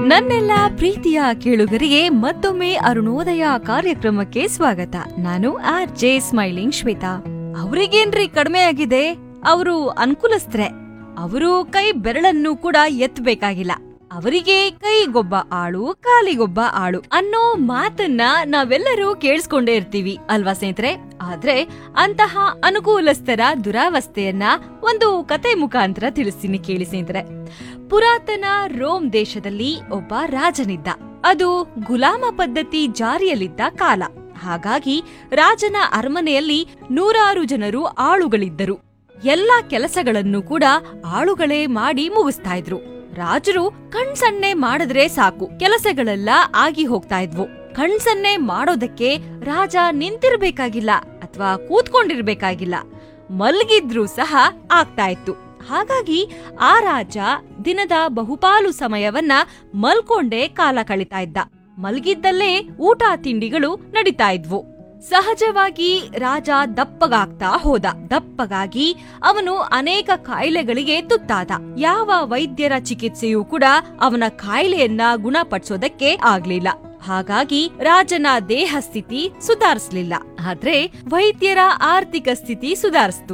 ನನ್ನೆಲ್ಲ ಪ್ರೀತಿಯ ಕೇಳುಗರಿಗೆ ಮತ್ತೊಮ್ಮೆ ಅರುಣೋದಯ ಕಾರ್ಯಕ್ರಮಕ್ಕೆ ಸ್ವಾಗತ ನಾನು ಆರ್ ಜೆ ಸ್ಮೈಲಿಂಗ್ ಶ್ವೇತಾ ಅವ್ರಿಗೇನ್ರಿ ಕಡಿಮೆ ಆಗಿದೆ ಅವರು ಅನುಕೂಲಸ್ತ್ರೆ ಅವರು ಕೈ ಬೆರಳನ್ನು ಕೂಡ ಎತ್ತಬೇಕಾಗಿಲ್ಲ ಅವರಿಗೆ ಕೈಗೊಬ್ಬ ಆಳು ಕಾಲಿಗೊಬ್ಬ ಆಳು ಅನ್ನೋ ಮಾತನ್ನ ನಾವೆಲ್ಲರೂ ಕೇಳಿಸ್ಕೊಂಡೇ ಇರ್ತೀವಿ ಅಲ್ವಾ ಸ್ನೇಹಿತರೆ ಆದ್ರೆ ಅಂತಹ ಅನುಕೂಲಸ್ಥರ ದುರಾವಸ್ಥೆಯನ್ನ ಒಂದು ಕತೆ ಮುಖಾಂತರ ತಿಳಿಸ್ತೀನಿ ಕೇಳಿ ಸ್ನೇಹಿತರೆ ಪುರಾತನ ರೋಮ್ ದೇಶದಲ್ಲಿ ಒಬ್ಬ ರಾಜನಿದ್ದ ಅದು ಗುಲಾಮ ಪದ್ಧತಿ ಜಾರಿಯಲ್ಲಿದ್ದ ಕಾಲ ಹಾಗಾಗಿ ರಾಜನ ಅರಮನೆಯಲ್ಲಿ ನೂರಾರು ಜನರು ಆಳುಗಳಿದ್ದರು ಎಲ್ಲಾ ಕೆಲಸಗಳನ್ನು ಕೂಡ ಆಳುಗಳೇ ಮಾಡಿ ಮುಗಿಸ್ತಾ ಇದ್ರು ರಾಜರು ಕಣ್ಸನ್ನೆ ಮಾಡಿದ್ರೆ ಸಾಕು ಕೆಲಸಗಳೆಲ್ಲ ಆಗಿ ಹೋಗ್ತಾ ಇದ್ವು ಕಣ್ಸನ್ನೆ ಮಾಡೋದಕ್ಕೆ ರಾಜ ನಿಂತಿರ್ಬೇಕಾಗಿಲ್ಲ ಅಥವಾ ಕೂತ್ಕೊಂಡಿರ್ಬೇಕಾಗಿಲ್ಲ ಮಲಗಿದ್ರೂ ಸಹ ಆಗ್ತಾ ಇತ್ತು ಹಾಗಾಗಿ ಆ ರಾಜ ದಿನದ ಬಹುಪಾಲು ಸಮಯವನ್ನ ಮಲ್ಕೊಂಡೇ ಕಾಲ ಕಳಿತಾ ಇದ್ದ ಮಲಗಿದ್ದಲ್ಲೇ ಊಟ ತಿಂಡಿಗಳು ನಡೀತಾ ಇದ್ವು ಸಹಜವಾಗಿ ರಾಜ ದಪ್ಪಗಾಗ್ತಾ ಹೋದ ದಪ್ಪಗಾಗಿ ಅವನು ಅನೇಕ ಕಾಯಿಲೆಗಳಿಗೆ ತುತ್ತಾದ ಯಾವ ವೈದ್ಯರ ಚಿಕಿತ್ಸೆಯೂ ಕೂಡ ಅವನ ಕಾಯಿಲೆಯನ್ನ ಗುಣಪಡಿಸೋದಕ್ಕೆ ಆಗ್ಲಿಲ್ಲ ಹಾಗಾಗಿ ರಾಜನ ದೇಹ ಸ್ಥಿತಿ ಸುಧಾರಿಸ್ಲಿಲ್ಲ ಆದ್ರೆ ವೈದ್ಯರ ಆರ್ಥಿಕ ಸ್ಥಿತಿ ಸುಧಾರಿಸ್ತು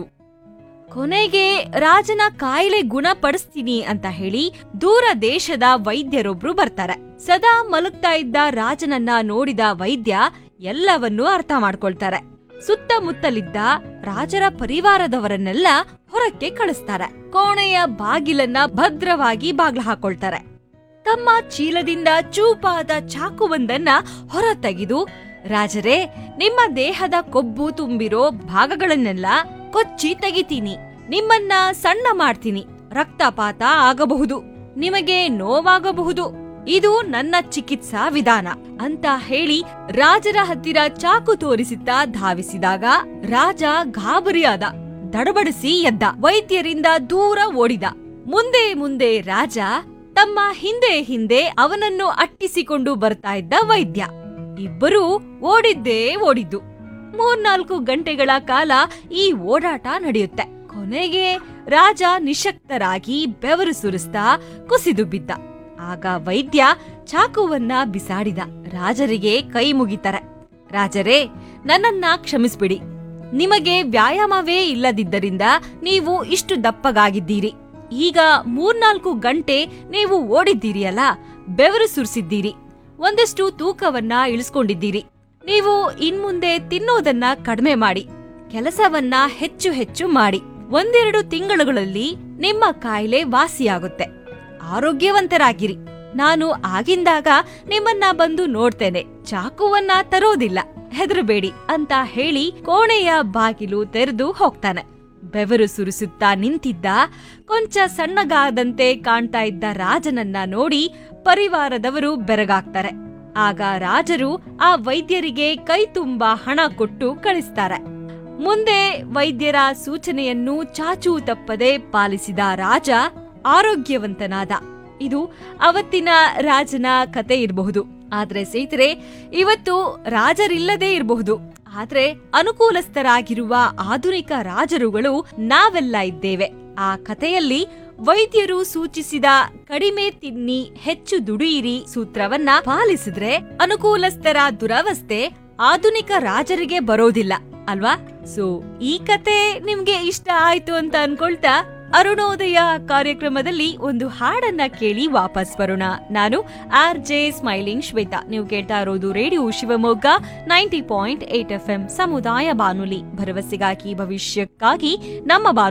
ಕೊನೆಗೆ ರಾಜನ ಕಾಯಿಲೆ ಗುಣಪಡಿಸ್ತೀನಿ ಅಂತ ಹೇಳಿ ದೂರ ದೇಶದ ವೈದ್ಯರೊಬ್ರು ಬರ್ತಾರೆ ಸದಾ ಮಲಗ್ತಾ ಇದ್ದ ರಾಜನನ್ನ ನೋಡಿದ ವೈದ್ಯ ಎಲ್ಲವನ್ನೂ ಅರ್ಥ ಮಾಡ್ಕೊಳ್ತಾರೆ ಸುತ್ತಮುತ್ತಲಿದ್ದ ರಾಜರ ಪರಿವಾರದವರನ್ನೆಲ್ಲ ಹೊರಕ್ಕೆ ಕಳಿಸ್ತಾರೆ ಕೋಣೆಯ ಬಾಗಿಲನ್ನ ಭದ್ರವಾಗಿ ಬಾಗ್ಲ ಹಾಕೊಳ್ತಾರೆ ತಮ್ಮ ಚೀಲದಿಂದ ಚೂಪಾದ ಚಾಕುವೊಂದನ್ನ ಹೊರ ತೆಗೆದು ರಾಜರೇ ನಿಮ್ಮ ದೇಹದ ಕೊಬ್ಬು ತುಂಬಿರೋ ಭಾಗಗಳನ್ನೆಲ್ಲ ಕೊಚ್ಚಿ ತೆಗಿತೀನಿ ನಿಮ್ಮನ್ನ ಸಣ್ಣ ಮಾಡ್ತೀನಿ ರಕ್ತಪಾತ ಆಗಬಹುದು ನಿಮಗೆ ನೋವಾಗಬಹುದು ಇದು ನನ್ನ ಚಿಕಿತ್ಸಾ ವಿಧಾನ ಅಂತ ಹೇಳಿ ರಾಜರ ಹತ್ತಿರ ಚಾಕು ತೋರಿಸುತ್ತಾ ಧಾವಿಸಿದಾಗ ರಾಜ ಗಾಬರಿಯಾದ ದಡಬಡಿಸಿ ಎದ್ದ ವೈದ್ಯರಿಂದ ದೂರ ಓಡಿದ ಮುಂದೆ ಮುಂದೆ ರಾಜ ತಮ್ಮ ಹಿಂದೆ ಹಿಂದೆ ಅವನನ್ನು ಅಟ್ಟಿಸಿಕೊಂಡು ಬರ್ತಾ ಇದ್ದ ವೈದ್ಯ ಇಬ್ಬರೂ ಓಡಿದ್ದೇ ಓಡಿದ್ದು ಮೂರ್ನಾಲ್ಕು ಗಂಟೆಗಳ ಕಾಲ ಈ ಓಡಾಟ ನಡೆಯುತ್ತೆ ಕೊನೆಗೆ ರಾಜ ನಿಶಕ್ತರಾಗಿ ಬೆವರು ಸುರಿಸ್ತಾ ಕುಸಿದು ಬಿದ್ದ ಆಗ ವೈದ್ಯ ಚಾಕುವನ್ನ ಬಿಸಾಡಿದ ರಾಜರಿಗೆ ಕೈ ಮುಗಿತಾರೆ ರಾಜರೇ ನನ್ನನ್ನ ಕ್ಷಮಿಸ್ಬಿಡಿ ನಿಮಗೆ ವ್ಯಾಯಾಮವೇ ಇಲ್ಲದಿದ್ದರಿಂದ ನೀವು ಇಷ್ಟು ದಪ್ಪಗಾಗಿದ್ದೀರಿ ಈಗ ಮೂರ್ನಾಲ್ಕು ಗಂಟೆ ನೀವು ಓಡಿದ್ದೀರಿಯಲ್ಲ ಬೆವರು ಸುರಿಸಿದ್ದೀರಿ ಒಂದಷ್ಟು ತೂಕವನ್ನ ಇಳಿಸ್ಕೊಂಡಿದ್ದೀರಿ ನೀವು ಇನ್ಮುಂದೆ ತಿನ್ನೋದನ್ನ ಕಡಿಮೆ ಮಾಡಿ ಕೆಲಸವನ್ನ ಹೆಚ್ಚು ಹೆಚ್ಚು ಮಾಡಿ ಒಂದೆರಡು ತಿಂಗಳುಗಳಲ್ಲಿ ನಿಮ್ಮ ಕಾಯಿಲೆ ವಾಸಿಯಾಗುತ್ತೆ ಆರೋಗ್ಯವಂತರಾಗಿರಿ ನಾನು ಆಗಿಂದಾಗ ನಿಮ್ಮನ್ನ ಬಂದು ನೋಡ್ತೇನೆ ಚಾಕುವನ್ನ ತರೋದಿಲ್ಲ ಹೆದರಬೇಡಿ ಅಂತ ಹೇಳಿ ಕೋಣೆಯ ಬಾಗಿಲು ತೆರೆದು ಹೋಗ್ತಾನೆ ಬೆವರು ಸುರಿಸುತ್ತಾ ನಿಂತಿದ್ದ ಕೊಂಚ ಸಣ್ಣಗಾದಂತೆ ಕಾಣ್ತಾ ಇದ್ದ ರಾಜನನ್ನ ನೋಡಿ ಪರಿವಾರದವರು ಬೆರಗಾಗ್ತಾರೆ ಆಗ ರಾಜರು ಆ ವೈದ್ಯರಿಗೆ ಕೈ ತುಂಬಾ ಹಣ ಕೊಟ್ಟು ಕಳಿಸ್ತಾರೆ ಮುಂದೆ ವೈದ್ಯರ ಸೂಚನೆಯನ್ನು ಚಾಚೂ ತಪ್ಪದೆ ಪಾಲಿಸಿದ ರಾಜ ಆರೋಗ್ಯವಂತನಾದ ಇದು ಅವತ್ತಿನ ರಾಜನ ಕತೆ ಇರಬಹುದು ಆದ್ರೆ ಸ್ನೇಹಿತರೆ ಇವತ್ತು ರಾಜರಿಲ್ಲದೆ ಇರಬಹುದು ಆದ್ರೆ ಅನುಕೂಲಸ್ಥರಾಗಿರುವ ಆಧುನಿಕ ರಾಜರುಗಳು ನಾವೆಲ್ಲ ಇದ್ದೇವೆ ಆ ಕಥೆಯಲ್ಲಿ ವೈದ್ಯರು ಸೂಚಿಸಿದ ಕಡಿಮೆ ತಿನ್ನಿ ಹೆಚ್ಚು ದುಡಿಯಿರಿ ಸೂತ್ರವನ್ನ ಪಾಲಿಸಿದ್ರೆ ಅನುಕೂಲಸ್ಥರ ದುರವಸ್ಥೆ ಆಧುನಿಕ ರಾಜರಿಗೆ ಬರೋದಿಲ್ಲ ಅಲ್ವಾ ಸೊ ಈ ಕತೆ ನಿಮ್ಗೆ ಇಷ್ಟ ಆಯ್ತು ಅಂತ ಅನ್ಕೊಳ್ತಾ ಅರುಣೋದಯ ಕಾರ್ಯಕ್ರಮದಲ್ಲಿ ಒಂದು ಹಾಡನ್ನ ಕೇಳಿ ವಾಪಸ್ ಬರೋಣ ನಾನು ಆರ್ ಜೆ ಸ್ಮೈಲಿಂಗ್ ಶ್ವೇತಾ ನೀವು ಕೇಳ್ತಾ ಇರೋದು radio Shivamogga ninety point eight F M ಸಮುದಾಯ ಬಾನುಲಿ ಭರವಸೆಗಾಗಿ ಭವಿಷ್ಯಕ್ಕಾಗಿ ನಮ್ಮ ಬಾನು